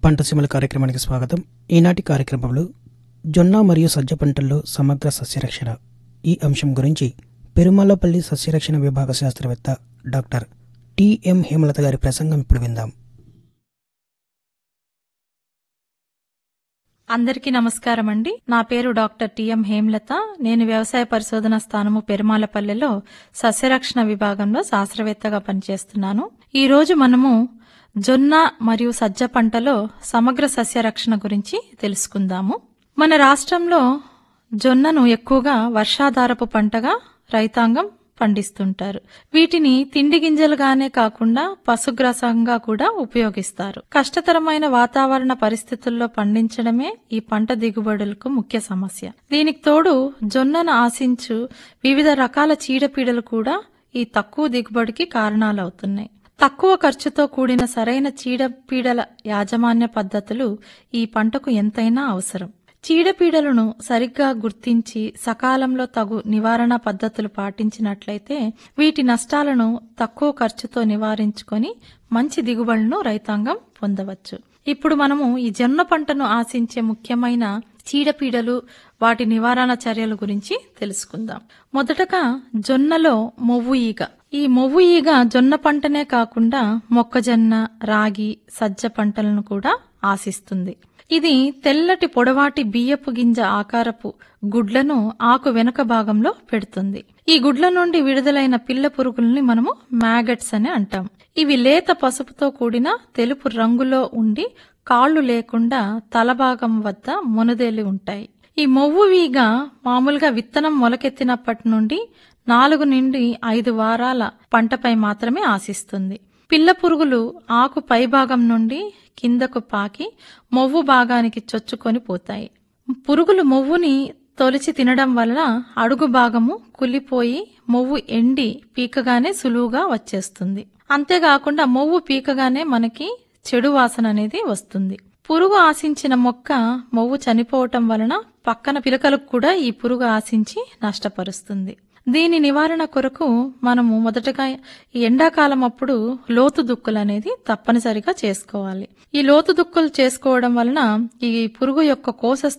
పంటసీమల కార్యక్రమానికి స్వాగతం ఈనాటి కార్యక్రమంలో జొన్న మరియు సజ్జ పంటల్లో సమగ్ర సస్యరక్షణ ఈ అంశం గురించి పెరుమల్లపల్లి సస్యరక్షణ విభాగ శాస్త్రవేత్త డాక్టర్ టిఎం హేమలత గారి ప్రసంగం ఇప్పుడు విందాం అందరికీ నమస్కారం అండి నా పేరు డాక్టర్ టిఎం హేమలత నేను వ్యవసాయ పరిశోధన స్థానము పెరుమాలపల్లెలో సస్యరక్షణ విభాగంలో శాస్త్రవేత్తగా పనిచేస్తున్నాను ఈ రోజు మనము జొన్న మరియు సజ్జ పంటలో సమగ్ర సస్యరక్షణ గురించి తెలుసుకుందాము మన రాష్ట్రంలో జొన్నను ఎక్కువగా వర్షాధారపు పంటగా రైతాంగం పండిస్తుంటారు వీటిని తిండి గింజలుగానే కాకుండా పశుగ్రాసంగా కూడా ఉపయోగిస్తారు కష్టతరమైన వాతావరణ పరిస్థితుల్లో పండించడమే ఈ పంట దిగుబడులకు ముఖ్య సమస్య దీనికి తోడు జొన్నను ఆశించు వివిధ రకాల చీడపీడలు కూడా ఈ తక్కువ దిగుబడికి కారణాలవుతున్నాయి తక్కువ ఖర్చుతో కూడిన సరైన చీడపీడల యాజమాన్య పద్ధతులు ఈ పంటకు ఎంతైనా అవసరం చీడపీడలను సరిగ్గా గుర్తించి సకాలంలో తగు నివారణ పద్ధతులు పాటించినట్లయితే వీటి నష్టాలను తక్కువ ఖర్చుతో నివారించుకొని మంచి దిగుబడులను రైతాంగం పొందవచ్చు ఇప్పుడు మనము ఈ జొన్న పంటను ఆశించే ముఖ్యమైన చీడపీడలు వాటి నివారణ చర్యల గురించి తెలుసుకుందాం మొదటగా జొన్నలో మొవ్వు ఈగ ఈ మొవ్వు ఈగ జొన్న పంటనే కాకుండా మొక్కజొన్న రాగి సజ్జ పంటలను కూడా ఆశిస్తుంది ఇది తెల్లటి పొడవాటి బియ్యపు గింజ ఆకారపు గుడ్లను ఆకు వెనుక భాగంలో పెడుతుంది ఈ గుడ్ల నుండి విడుదలైన పిల్ల పురుగుల్ని మనము మ్యాగట్స్ అని అంటాం ఇవి లేత పసుపుతో కూడిన తెలుపు రంగులో ఉండి కాళ్లు లేకుండా తలభాగం వద్ద మొనదేలి ఉంటాయి ఈ మొవ్వు వీగ మామూలుగా విత్తనం మొలకెత్తినప్పటి నుండి నాలుగు నుండి ఐదు వారాల పంటపై మాత్రమే ఆశిస్తుంది పిల్ల పురుగులు ఆకు పైభాగం నుండి కిందకు పాకి మొవ్వు భాగానికి చొచ్చుకొని పోతాయి పురుగులు మొవ్వుని తొలిచి తినడం వల్ల అడుగు భాగము కులిపోయి మొవ్వు ఎండి పీకగానే సులువుగా వచ్చేస్తుంది అంతేకాకుండా మొవ్వు పీకగానే మనకి చెడు వాసన అనేది వస్తుంది పురుగు ఆశించిన మొక్క మొవ్వు చనిపోవటం వలన పక్కన పిలకలకు కూడా ఈ పురుగు ఆశించి నష్టపరుస్తుంది దీని నివారణ కొరకు మనము మొదటగా ఈ ఎండాకాలం అప్పుడు లోతు దుక్కులు అనేది తప్పనిసరిగా చేసుకోవాలి ఈ లోతు దుక్కులు చేసుకోవడం వలన ఈ పురుగు యొక్క కోశ